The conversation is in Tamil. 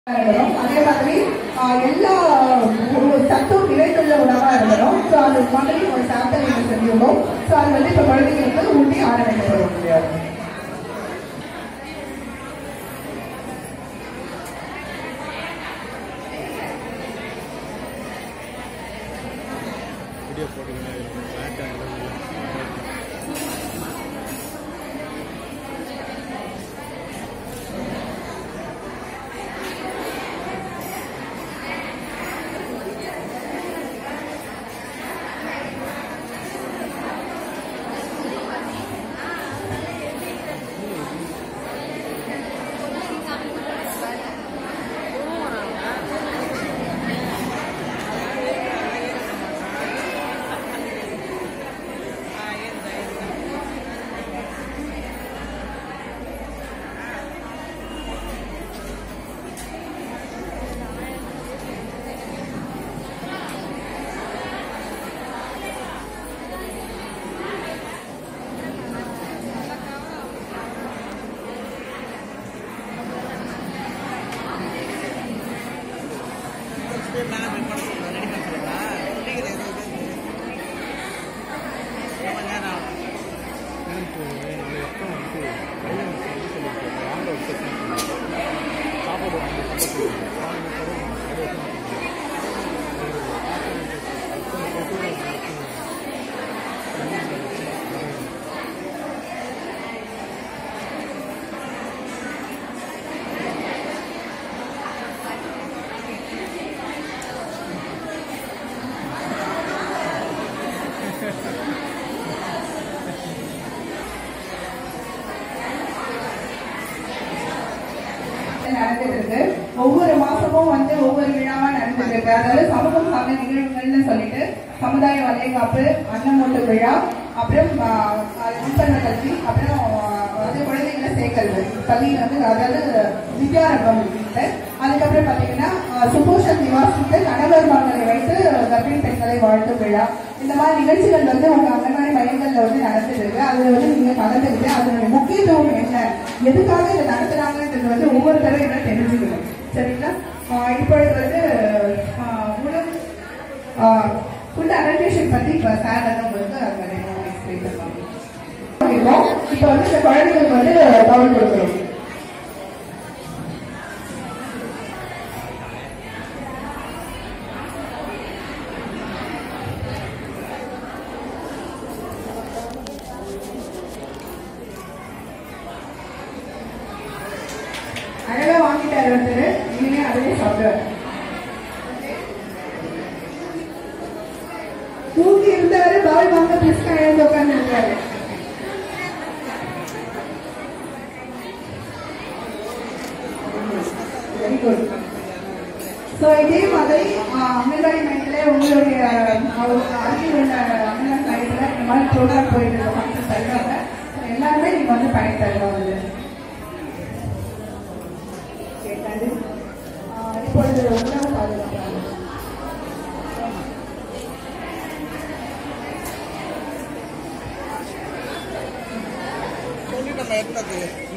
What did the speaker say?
இருக்கணும் அதே மாதிரி ஆஹ், எல்லா ஒரு சத்தும் நிறைந்துள்ள உணவா இருக்கணும் ஸோ அது மாதிரி ஒரு சாப்பிட்டல் நீங்க செஞ்சிருக்கோம் ஸோ அது வந்து இப்போ குழந்தைங்களுக்கு ஊட்டி ஆரம்பிக்கப்படும் வீடியோ போட்டுக்கிறேன் பேக் எனக்கு நாளை அப்புறம் வந்து பையனுக்கு வந்து சொல்லியிருக்காங்க வாங்க ஒரு செஷன் சாப்பாடு வாங்கி நடந்துட்டு இருக்கு ஒவ்வொரு மாசமும் வந்து ஒவ்வொரு விழாவா நடந்துட்டு இருக்கு அதாவது சமூகம் சார்ந்த நிகழ்வுகள்னு சொல்லிட்டு சமுதாய வளைகாப்பு அன்னமூட்டு விழா அப்புறம் ஆஹ், அது முன்பண்ண கல்வி அப்புறம் ஆஹ், வந்து குழந்தைகளை சேர்க்கறது பள்ளியில் வந்து அதாவது வித்யாரம்பம் இருக்கு. அதுக்கப்புறம் பாத்தீங்கன்னா ஆஹ், சுபோஷன் நிவாசித்து கணவர்மார்களை வைத்து கர்ப்பிணி பெண்களை வாழ்த்தும் விழா இந்த மாதிரி நிகழ்ச்சிகள் வந்து உங்க அங்கன்வாடி மையங்கள்ல வந்து நடந்துட்டு இருக்கு அதுல வந்து நீங்க கலந்துக்கிட்டு அதனுடைய முக்கியத்துவம் என்ன எதுக்காக இதை நடத்துறாங்கன்றது வந்து ஒவ்வொரு தடவை என்ன தெரிஞ்சுக்கணும் சரிங்களா ஆஹ் இப்பொழுது வந்து ஆஹ் உணவு ஃபுட் அடல்ட்ரேஷன் பத்தி இப்ப சார் வந்து உங்களுக்கு அங்க எக்ஸ்பிளைன் பண்ணுவாங்க இப்போ வந்து இந்த குழந்தைங்களுக்கு வந்து கவனம் கொடுக்கணும் அழகா வாங்கிட்டாரு ஒருத்தர் இனிமே அதுவே சாப்பிடுவார் தூக்கி இருந்தவரு பால் வாங்க பிஸ்கா எழுந்து உட்கார்ந்து இருக்காரு வெரி குட் ஸோ இதே மாதிரி ஆஹ், அங்கன்வாடி மையத்தில் உங்களுடைய ஆஹ், அருகில் உள்ள அங்கன்வாடி மையத்தில் இந்த மாதிரி ப்ரோக்ராம் போயிட்டு இருக்க ஃபங்க்ஷன் தருவாங்க So, எல்லாருமே நீங்க வந்து பயன் தருவாங்க அதுல. கேட்டாரு ஆஹ், இப்பொழுது உணவு பாதுகாப்பு சொல்லி நம்ம எடுத்தது